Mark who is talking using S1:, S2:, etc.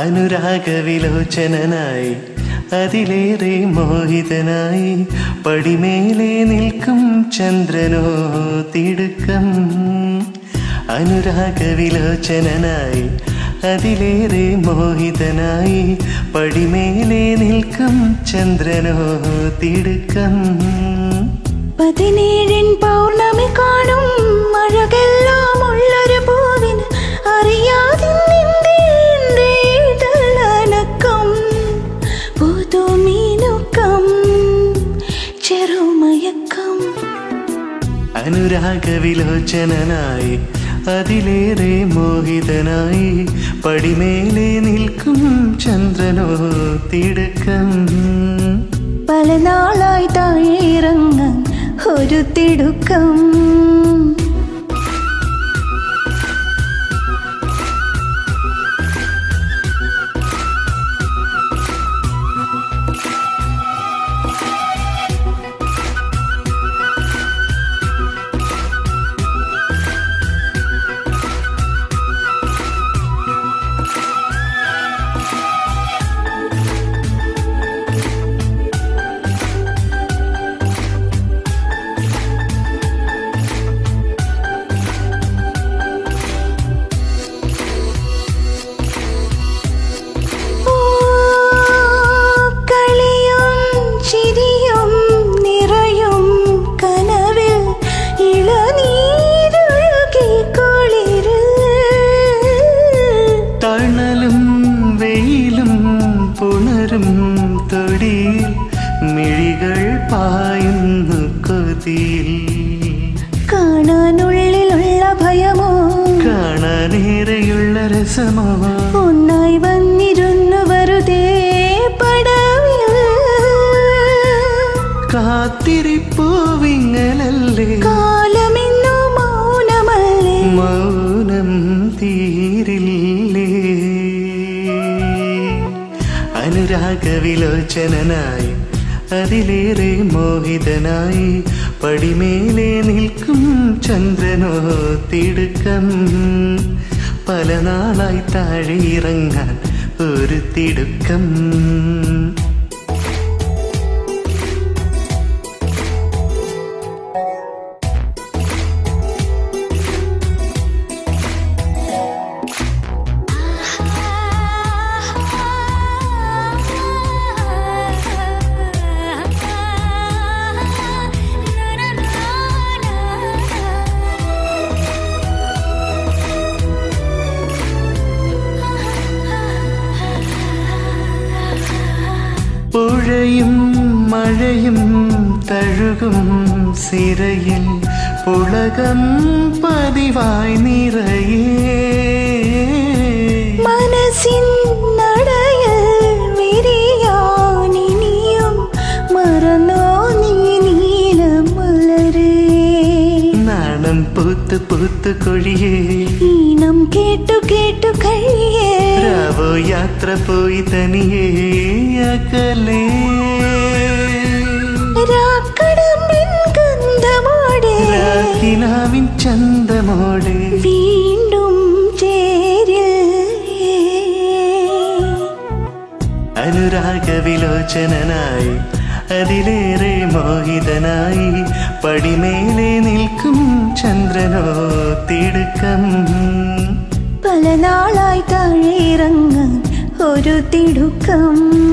S1: അനുരാഗവിലോചനായി അതിലേറെ മോഹിതനായി പടിമേലെ നിൽക്കും ചന്ദ്രനോ തിടുക്കം അനുരാഗവിലോചനായി അതിലേറെ മോഹിതനായി പടിമേലെ നിൽക്കും ചന്ദ്രനോ തിടുക്കം
S2: പതിനേഴിൻ പൗർണമി കാണും അഴകെല്ലാം ഉള്ളൊരു പൂവിന് അറിയാതെ നിന്റെ ഇതളനക്കം പുതുമീനുക്കം ചെറുമയക്കം
S1: അനുരാഗവിലോചനായി അതിലേറെ മോഹിതനായി പടിമേലെ നിൽക്കും ചന്ദ്രനോ തിടുക്കം
S2: പല നാളായി താഴെയിറങ്ങാൻ ഒരു തിടുക്കം ഓ, കളിയും ചിരിയും നിറയും കനവിൽ ഇളനീരൊഴുകി കുളിര്
S1: തണലും വെയിലും പുണരും തൊടിയിൽ മിഴികൾ പായുന്നു കൊതിയിൽ
S2: കാണാനുള്ളിലുള്ള ഭയമോ
S1: കാണാനേറെയുള്ള രസമോ
S2: ഒന്നായി വന്നിരുന്നു വെറുതെ പടവിൽ
S1: കാത്തിരിപ്പൂ വിങ്ങലല്ലേ
S2: കാലമിന്നു മൗനമല്ലേ
S1: മൗനം തീരില്ലേ അനുരാഗവിലോചനായി അതിലേറെ മോഹിതനായി പടിമേലെ നിൽക്കും ചന്ദ്രനോ തിടുക്കം പല നാളായി താഴെ ഇറങ്ങാൻ ഒരു തിടുക്കം പുഴയും മഴയും തഴുകും സിരയിൽ പുളകം പതിവായി നിറയേ
S2: മനസ്സിൻ നടയൽ വിരിയാനിനിയും മറന്നോ നീ നീലമലരേ
S1: നാണം പൂത്ത് പൂത്ത് കൊഴിയേ
S2: ഈണം കേട്ടു കേട്ടു കഴിയേ
S1: രാവോ യാത്ര പോയി തനിയേ അകലേ
S2: രാക്കടമ്പിൻ ഗന്ധമോടെ
S1: രാക്കിനാവിൻ ചന്തമോടെ
S2: വീണ്ടും ചേരില്ലേ
S1: അനുരാഗവിലോചനായി അതിലേറെ മോഹിതനായി പടിമേലെ നിൽക്കും ചന്ദ്രനോ തിടുക്കം
S2: പല നാളായി താഴെ ഇറങ്ങാൻ ഒരു തിടുക്കം